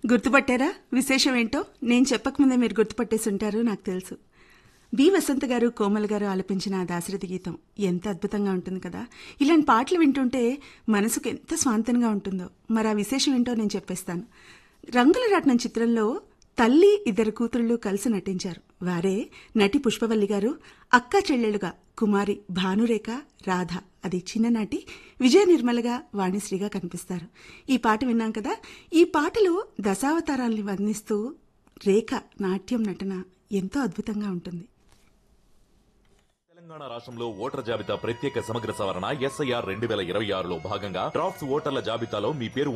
గుర్తుపట్టారా విశేషం ఏంటో నేను చెప్పకముందే మీరు గుర్తుపట్టేసి ఉంటారు నాకు తెలుసు బి వసంత గారు కోమల్ గారు ఆలపించిన ఆ దాశరథి గీతం ఎంత అద్భుతంగా ఉంటుంది కదా ఇలాంటి పాటలు వింటుంటే మనసుకు ఎంత స్వాంతంగా ఉంటుందో మరి ఆ విశేషం ఏంటో నేను చెప్పేస్తాను రంగుల రాట్నం చిత్రంలో తల్లి ఇద్దరు కూతుళ్ళు కలిసి నటించారు వారే నటి పుష్పవల్లి గారు అక్క చెల్లెలుగా కుమారి భానురేఖ రాధ అది చిన్ననాటి విజయ నిర్మలగా వాణిశ్రీగా కనిపిస్తారు ఈ పాట విన్నాం కదా ఈ పాటలో దశావతారాల్ని వర్ణిస్తూ రేఖ నాట్యం నటన ఎంతో అద్భుతంగా ఉంటుంది తెలంగాణ రాష్ట్రంలో ఓటర్ జాబితా ప్రత్యేక సమగ్ర సవరణ ఎస్ఐఆర్ రెండు వేల ఇరవై ఆరులో భాగంగా డ్రాఫ్ట్స్ ఓటర్ల జాబితాలో మీ పేరు